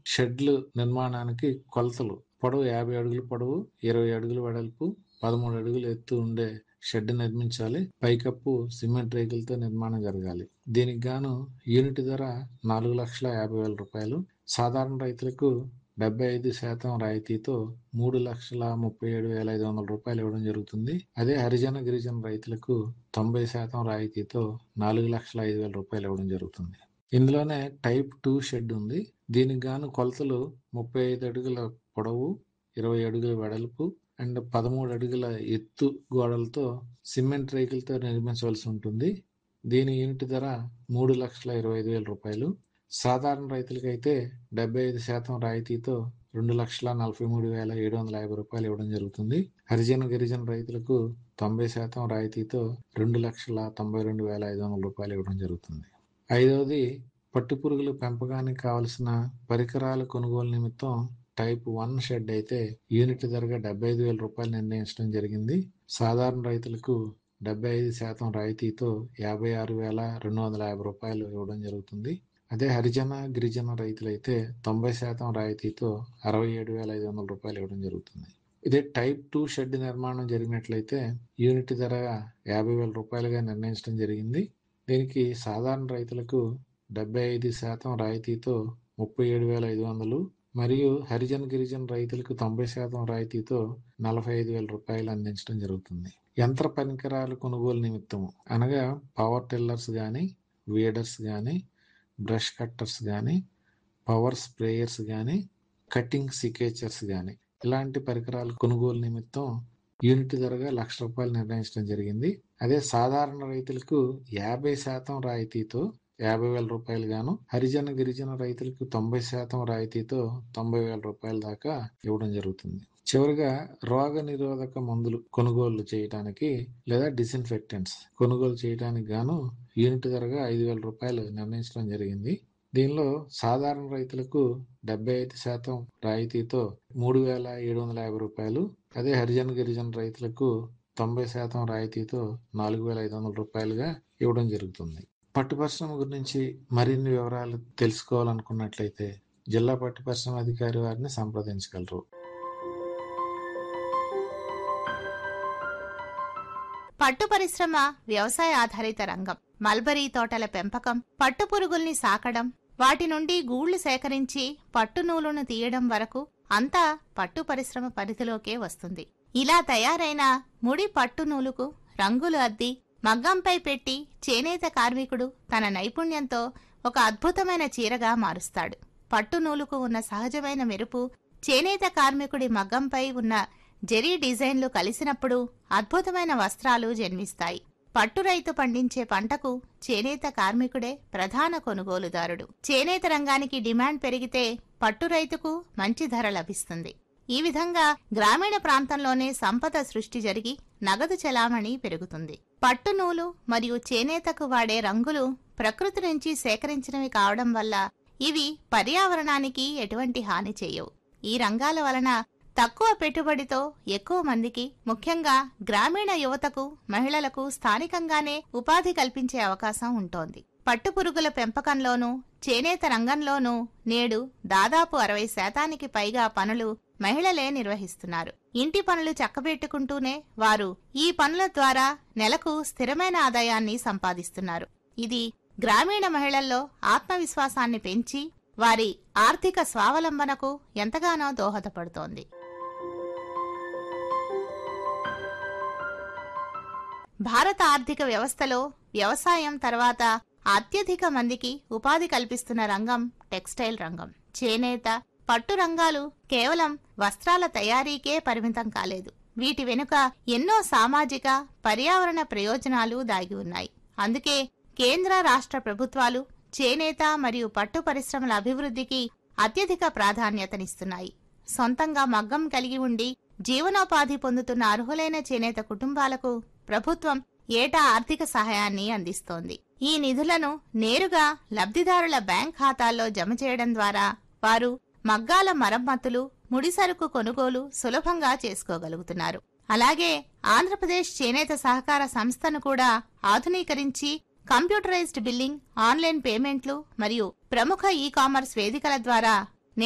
షెడ్లు నిర్మాణానికి కొలతలు పొడవు యాభై అడుగుల పొడవు ఇరవై అడుగుల వెడల్పు పదమూడు అడుగులు ఎత్తు ఉండే షెడ్ నిర్మించాలి పైకప్పు సిమెంట్ రేకులతో నిర్మాణం జరగాలి దీనికి గాను యూనిట్ ధర నాలుగు లక్షల యాభై వేల రూపాయలు సాధారణ రైతులకు డెబ్బై ఐదు శాతం రాయితీతో మూడు లక్షల ముప్పై ఏడు వేల ఐదు వందల రూపాయలు ఇవ్వడం జరుగుతుంది అదే హరిజన గిరిజన రైతులకు తొంభై శాతం రాయితీతో నాలుగు లక్షల ఐదు వేల రూపాయలు ఇవ్వడం జరుగుతుంది ఇందులోనే టైప్ టూ షెడ్ ఉంది దీనికి గాను కొలతలు ముప్పై ఐదు అడుగుల పొడవు ఇరవై అడుగుల వెడల్పు అండ్ పదమూడు అడుగుల ఎత్తు గోడలతో సిమెంట్ రేకులతో నిర్మించవలసి ఉంటుంది దీని యూనిట్ ధర మూడు లక్షల ఇరవై ఐదు వేల రూపాయలు సాధారణ రైతులకైతే డెబ్బై ఐదు శాతం రాయితీతో రెండు లక్షల నలభై మూడు వేల ఏడు వందల యాభై రూపాయలు ఇవ్వడం జరుగుతుంది హరిజన గిరిజన రైతులకు తొంభై శాతం రాయితీతో రెండు లక్షల తొంభై రెండు వేల ఐదు వందల రూపాయలు ఇవ్వడం జరుగుతుంది ఐదవది పట్టుపురుగుల పెంపకానికి కావలసిన పరికరాల కొనుగోలు నిమిత్తం టైప్ వన్ షెడ్ అయితే యూనిట్ ధరగా డెబ్బై ఐదు వేల రూపాయలు నిర్ణయించడం జరిగింది సాధారణ రైతులకు డెబ్బై ఐదు శాతం రాయితీతో యాభై ఆరు వేల రెండు వందల యాభై రూపాయలు ఇవ్వడం జరుగుతుంది అదే హరిజన గిరిజన రైతులైతే తొంభై శాతం రాయితీతో అరవై ఏడు వేల ఐదు వందల రూపాయలు ఇవ్వడం జరుగుతుంది ఇదే టైప్ టూ షెడ్ నిర్మాణం జరిగినట్లయితే యూనిట్ ధర యాభై వేల రూపాయలుగా నిర్ణయించడం జరిగింది దీనికి సాధారణ రైతులకు డెబ్బై ఐదు శాతం రాయితీతో ముప్పై ఏడు వేల ఐదు వందలు మరియు హరిజన గిరిజన రైతులకు తొంభై శాతం రాయితీతో నలభై ఐదు వేల రూపాయలు అందించడం జరుగుతుంది యంత్ర పరికరాల కొనుగోలు నిమిత్తము అనగా పవర్ టిల్లర్స్ కానీ వీడర్స్ కానీ బ్రష్ కట్టర్స్ కానీ పవర్ స్ప్రేయర్స్ కానీ కటింగ్ సికేచర్స్ కానీ ఇలాంటి పరికరాల కొనుగోలు నిమిత్తం యూనిట్ ధరగా లక్ష రూపాయలు నిర్ణయించడం జరిగింది అదే సాధారణ రైతులకు యాభై శాతం రాయితీతో యాభై వేల రూపాయలు గాను హరిజన గిరిజన రైతులకు తొంభై శాతం రాయితీతో తొంభై వేల రూపాయల దాకా ఇవ్వడం జరుగుతుంది చివరిగా రోగ నిరోధక మందులు కొనుగోలు చేయడానికి లేదా డిస్ఇన్ఫెక్టెంట్స్ కొనుగోలు చేయడానికి గాను యూనిట్ ధరగా ఐదు వేల రూపాయలు నిర్ణయించడం జరిగింది దీనిలో సాధారణ రైతులకు డెబ్బై ఐదు శాతం రాయితీతో మూడు వేల ఏడు వందల యాభై రూపాయలు అదే హరిజన గిరిజన రైతులకు తొంభై శాతం రాయితీతో నాలుగు వేల ఐదు వందల రూపాయలుగా ఇవ్వడం జరుగుతుంది పట్టు పరిశ్రమ గురించి మరిన్ని వివరాలు తెలుసుకోవాలనుకున్నట్లయితే జిల్లా పట్టు పరిశ్రమ అధికారి వారిని సంప్రదించగలరు పట్టు పరిశ్రమ వ్యవసాయ ఆధారిత రంగం మల్బరీ తోటల పెంపకం పట్టు పురుగుల్ని సాకడం వాటి నుండి గూళ్లు సేకరించి పట్టు నూలును తీయడం వరకు అంతా పట్టు పరిశ్రమ పరిధిలోకే వస్తుంది ఇలా తయారైన ముడి పట్టు నూలుకు రంగులు అద్ది మగ్గంపై పెట్టి చేనేత కార్మికుడు తన నైపుణ్యంతో ఒక అద్భుతమైన చీరగా మారుస్తాడు పట్టు నూలుకు ఉన్న సహజమైన మెరుపు చేనేత కార్మికుడి మగ్గంపై ఉన్న జెరీ డిజైన్లు కలిసినప్పుడు అద్భుతమైన వస్త్రాలు జన్మిస్తాయి పట్టు రైతు పండించే పంటకు చేనేత కార్మికుడే ప్రధాన కొనుగోలుదారుడు చేనేత రంగానికి డిమాండ్ పెరిగితే పట్టు రైతుకు మంచి ధర లభిస్తుంది ఈ విధంగా గ్రామీణ ప్రాంతంలోనే సంపద సృష్టి జరిగి నగదు చెలామణి పెరుగుతుంది పట్టు నూలు మరియు చేనేతకు వాడే రంగులు ప్రకృతి నుంచి సేకరించినవి కావడం వల్ల ఇవి పర్యావరణానికి ఎటువంటి హాని చేయవు ఈ రంగాల వలన తక్కువ పెట్టుబడితో ఎక్కువ మందికి ముఖ్యంగా గ్రామీణ యువతకు మహిళలకు స్థానికంగానే ఉపాధి కల్పించే అవకాశం ఉంటోంది పట్టుపురుగుల పెంపకంలోనూ చేనేత రంగంలోనూ నేడు దాదాపు అరవై శాతానికి పైగా పనులు మహిళలే నిర్వహిస్తున్నారు ఇంటి పనులు చక్కబెట్టుకుంటూనే వారు ఈ పనుల ద్వారా నెలకు స్థిరమైన ఆదాయాన్ని సంపాదిస్తున్నారు ఇది గ్రామీణ మహిళల్లో ఆత్మవిశ్వాసాన్ని పెంచి వారి ఆర్థిక స్వావలంబనకు ఎంతగానో దోహదపడుతోంది భారత ఆర్థిక వ్యవస్థలో వ్యవసాయం తర్వాత అత్యధిక మందికి ఉపాధి కల్పిస్తున్న రంగం టెక్స్టైల్ రంగం చేనేత పట్టు రంగాలు కేవలం వస్త్రాల తయారీకే పరిమితం కాలేదు వీటి వెనుక ఎన్నో సామాజిక పర్యావరణ ప్రయోజనాలు దాగి ఉన్నాయి అందుకే కేంద్ర రాష్ట్ర ప్రభుత్వాలు చేనేత మరియు పట్టు పరిశ్రమల అభివృద్ధికి అత్యధిక ప్రాధాన్యతనిస్తున్నాయి సొంతంగా మగ్గం కలిగి ఉండి జీవనోపాధి పొందుతున్న అర్హులైన చేనేత కుటుంబాలకు ప్రభుత్వం ఏటా ఆర్థిక సహాయాన్ని అందిస్తోంది ఈ నిధులను నేరుగా లబ్ధిదారుల బ్యాంక్ ఖాతాల్లో జమ చేయడం ద్వారా వారు మగ్గాల మరమ్మతులు ముడిసరుకు కొనుగోలు సులభంగా చేసుకోగలుగుతున్నారు అలాగే ఆంధ్రప్రదేశ్ చేనేత సహకార సంస్థను కూడా ఆధునీకరించి కంప్యూటరైజ్డ్ బిల్లింగ్ ఆన్లైన్ పేమెంట్లు మరియు ప్రముఖ ఈ కామర్స్ వేదికల ద్వారా